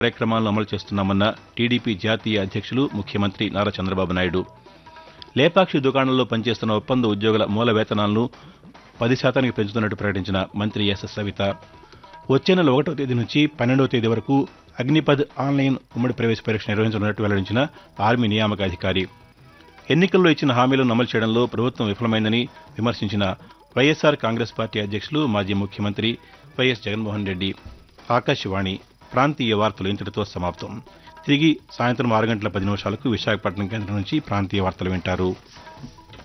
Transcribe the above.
కార్యక్రమాలను అమలు చేస్తున్నామన్న టీడీపీ జాతీయ అధ్యక్షులు ముఖ్యమంత్రి నారా చంద్రబాబు నాయుడు లేపాక్షి దుకాణంలో పనిచేస్తున్న ఒప్పంద ఉద్యోగుల మూల వేతనాలను పది శాతానికి పెంచుతున్నట్టు ప్రకటించిన మంత్రి ఎస్ సవిత వచ్చే నెల ఒకటో తేదీ నుంచి పన్నెండవ తేదీ వరకు అగ్నిపథ్ ఆన్లైన్ ఉమ్మడి ప్రవేశ పరీక్ష నిర్వహించనున్నట్టు వెల్లడించిన ఆర్మీ నియామక అధికారి ఎన్నికల్లో ఇచ్చిన హామీలను అమలు చేయడంలో ప్రభుత్వం విఫలమైందని విమర్శించిన వైఎస్ఆర్ కాంగ్రెస్ పార్టీ అధ్యక్షులు మాజీ ముఖ్యమంత్రి వైఎస్ జగన్మోహన్ రెడ్డి ఆకాశవాణి ప్రాంతీయ వార్తలు ఇంతటితో సమాప్తం తిరిగి సాయంత్రం ఆరు గంటల పది నిమిషాలకు విశాఖపట్నం కేంద్రం నుంచి ప్రాంతీయ వార్తలు వింటారు